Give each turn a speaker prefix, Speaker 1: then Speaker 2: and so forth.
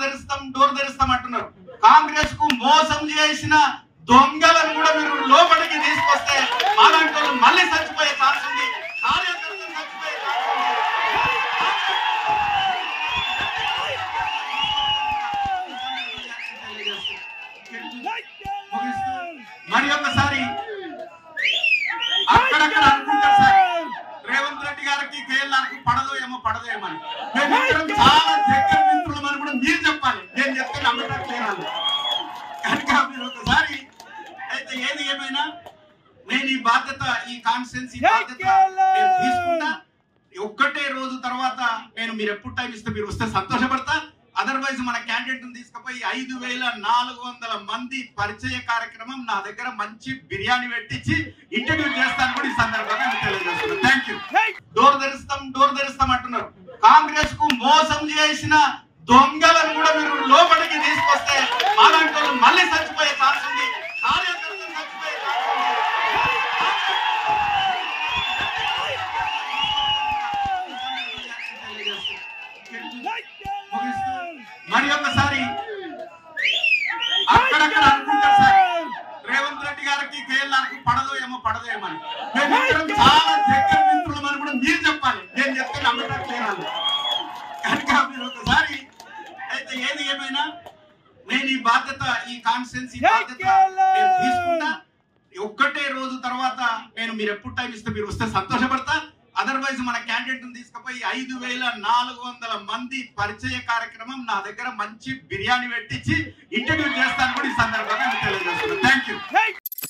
Speaker 1: తెరుస్తాం door తెరుస్తాం అంటున్నారు కాంగ్రెస్ కు మోసం చేసిన దొంగలను కూడా మీరు లోపలికి తీసుకొస్తే అలాంటి వాళ్ళు మళ్ళీ చచ్చిపోయే ఛాన్స్ ఉంది కార్యకర్తలు చచ్చిపోయే ఛాన్స్ ఉంది మరి ఒకసారి అక్కడక్కడ అనుకుంటారు సార్ రేవంత్ రెడ్డి గారికి కేఎల్ఆర్ కు పడదో ఏమో పడదో ఏమో అని మేమిద్దరం చాలా దగ్గర మిత్రులమని కూడా మీరు చెప్పాలి నేను చెప్తే నమ్మకట్లేదు కనుక మీరు ఒకసారి అయితే ఏది ఏమైనా నేను ఈ బాధ్యత ఈ కాన్ఫిడెన్స్ ఈ బాధ్యత నేను తీసుకుంటా ఒక్కటే రోజు తర్వాత నేను మీరు ఎప్పుడు టైం ఇస్తే మీరు వస్తే సంతోషపడతా అదర్వైజ్ మన క్యాండిడేట్ తీసుకుపోయి ఐదు వేల నాలుగు వందల మంది పరిచయ కార్యక్రమం నా దగ్గర మంచి బిర్యానీ పెట్టించి ఇంటర్వ్యూ చేస్తాను కూడా ఈ సందర్భంగా నేను తెలియజేస్తున్నాను థ్యాంక్ యూ డోర్ తెరుస్తాం డోర్ తెరుస్తాం అంటున్నారు కాంగ్రెస్ కు మోసం చేసిన దొంగలను కూడా మీరు లోపలికి తీసుకొస్తే అలాంటి వాళ్ళు మళ్ళీ చచ్చిపోయే ఛాన్స్ ఉంది కార్యకర్తలు చచ్చిపోయే ఛాన్స్ ఉంది మరి ఒకసారి అక్కడక్కడ అనుకుంటారు సార్ రేవంత్ రెడ్డి గారికి కేఎల్ఆర్ కు పడదో ఏమో పడదో ఏమో అని మేమిద్దరం చాలా దగ్గర మిత్రులమని కూడా మీరు చెప్పాలి నేను చెప్తే నమ్మకట్లేదు కనుక మీరు ఒకసారి అయితే ఏది ఏమైనా నేను ఈ బాధ్యత ఈ కాన్ఫిడెన్స్ ఈ బాధ్యత నేను తీసుకుంటా ఒక్కటే రోజు తర్వాత నేను మీరు ఎప్పుడు టైం ఇస్తే మీరు వస్తే సంతోషపడతా అదర్వైజ్ మన క్యాండిడేట్ తీసుకుపోయి ఐదు వేల నాలుగు వందల మంది పరిచయ కార్యక్రమం నా దగ్గర మంచి బిర్యానీ పెట్టించి ఇంటర్వ్యూ చేస్తాను కూడా ఈ సందర్భంగా నేను తెలియజేస్తున్నాను థ్యాంక్ యూ